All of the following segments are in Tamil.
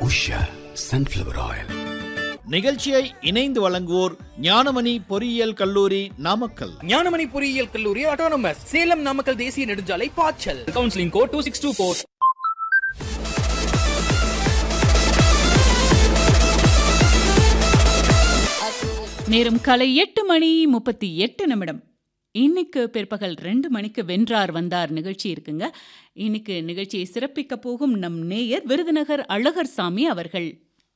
உஷா சன்ஃப்ளவர் ஆயில் நிகழ்ச்சியை இணைந்து வழங்குவோர் ஞானமணி பொறியியல் கல்லூரி நாமக்கல் ஞானமணி பொறியியல் கல்லூரி ஆட்டோனமஸ் சேலம் நாமக்கல் தேசிய நெடுஞ்சாலை பாய்ச்சல் counselling code two six two four நேரம் காலை எட்டு மணி முப்பத்தி எட்டு நிமிடம் இன்னைக்கு பிற்பகல் ரெண்டு மணிக்கு வென்றார் வந்தார் நிகழ்ச்சி இருக்குங்க இன்னைக்கு நிகழ்ச்சியை சிறப்பிக்க போகும் நம் நேயர் விருதுநகர் அழகர் சாமி அவர்கள்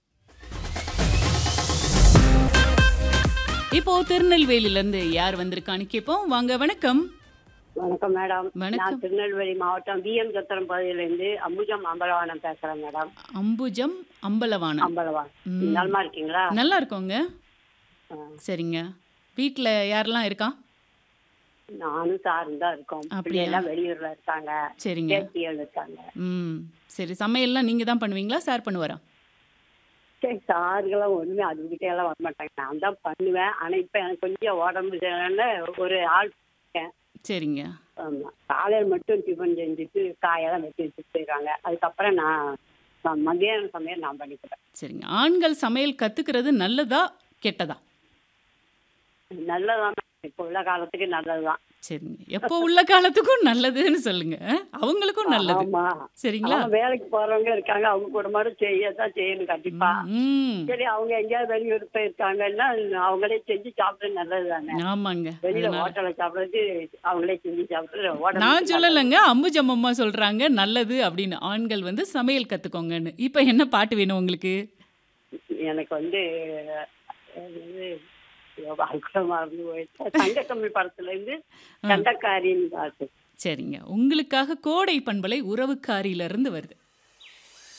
இப்போ திருநெல்வேலியில இருந்து யார் வந்திருக்கான்னு கேட்போம் வாங்க வணக்கம் வணக்கம் மேடம் வணக்கம். நான் திருநெல்வேலி மாவட்டம் பிஎம் சத்திரம் பகுதியிலேருந்து அம்புஜம் அம்பலவானம் பேசுறேன் மேடம் அம்புஜம் அம்பலவானம் அம்பலவான் ம். நலமா இருக்கீங்களா நல்லா இருக்கோங்க ஆ. சரிங்க வீட்டில் யாரெல்லாம் இருக்கா நானும் சாரும் தான் இருக்கோம் அப்படியா? பிள்ளைலாம் வெளியூர்ல இருக்காங்க சரிங்க கேபிஎல் இருக்காங்க ம் சரி சமையல்லாம் நீங்க தான் பண்ணுவீங்களா சார் பண்ணுவாரா சரி சாருக்கெல்லாம் ஒண்ணுமே அதுகிட்ட எல்லாம் வர மாட்டாங்க நான் தான் பண்ணுவேன் ஆனா இப்ப எனக்கு கொஞ்சம் உடம்பு சரியில்லைன்னு ஒரு ஆள் இருக்கேன். சரிங்க ஆமா காலையில் மட்டும் டிஃபன் செஞ்சுட்டு காயெல்லாம் வெட்டி வச்சுட்டு போயிடுறாங்க அதுக்கப்புறம் நான் நான் மத்தியானம் சமையல் நான் பண்ணிக்கிறேன் சரிங்க ஆண்கள் சமையல் கத்துக்கிறது நல்லதா கெட்டதா நல்லதான் இப்போ உள்ள காலத்துக்கு நல்லதுதான் சரிங்க எப்போ உள்ள காலத்துக்கும் நல்லதுன்னு சொல்லுங்க அவங்களுக்கும் நல்லது ஆமா சரிங்களா ஆமா, வேலைக்கு போறவங்க இருக்காங்க அவங்க குடும்பம் செய்யத்தான் செய்யணும் கண்டிப்பா ம் சரி அவங்க எங்கேயாவது வெளியூர் போயிருக்காங்கன்னா அவங்களே செஞ்சு சாப்பிடுறது நல்லது தானே ஆமாங்க வெளியில அதனால- ஹோட்டல்ல சாப்பிடுறது அவங்களே செஞ்சு சாப்பிடுறது உடம்புக்கு நான் நல்லது. சொல்லலைங்க அம்புஜம் அம்மா சொல்றாங்க நல்லது அப்படின்னு ஆண்கள் வந்து சமையல் கத்துக்கோங்கன்னு இப்போ என்ன பாட்டு வேணும் உங்களுக்கு எனக்கு வந்து அது வந்து ஐயோ, வாழ்க்கை மறந்து போயிடுச்சு தங்கக்கம்மி படத்துல இருந்து தண்டக்காரின்னு பாட்டு சரிங்க உங்களுக்காக கோடை பண்பலை உறவுக்காரியில இருந்து வருது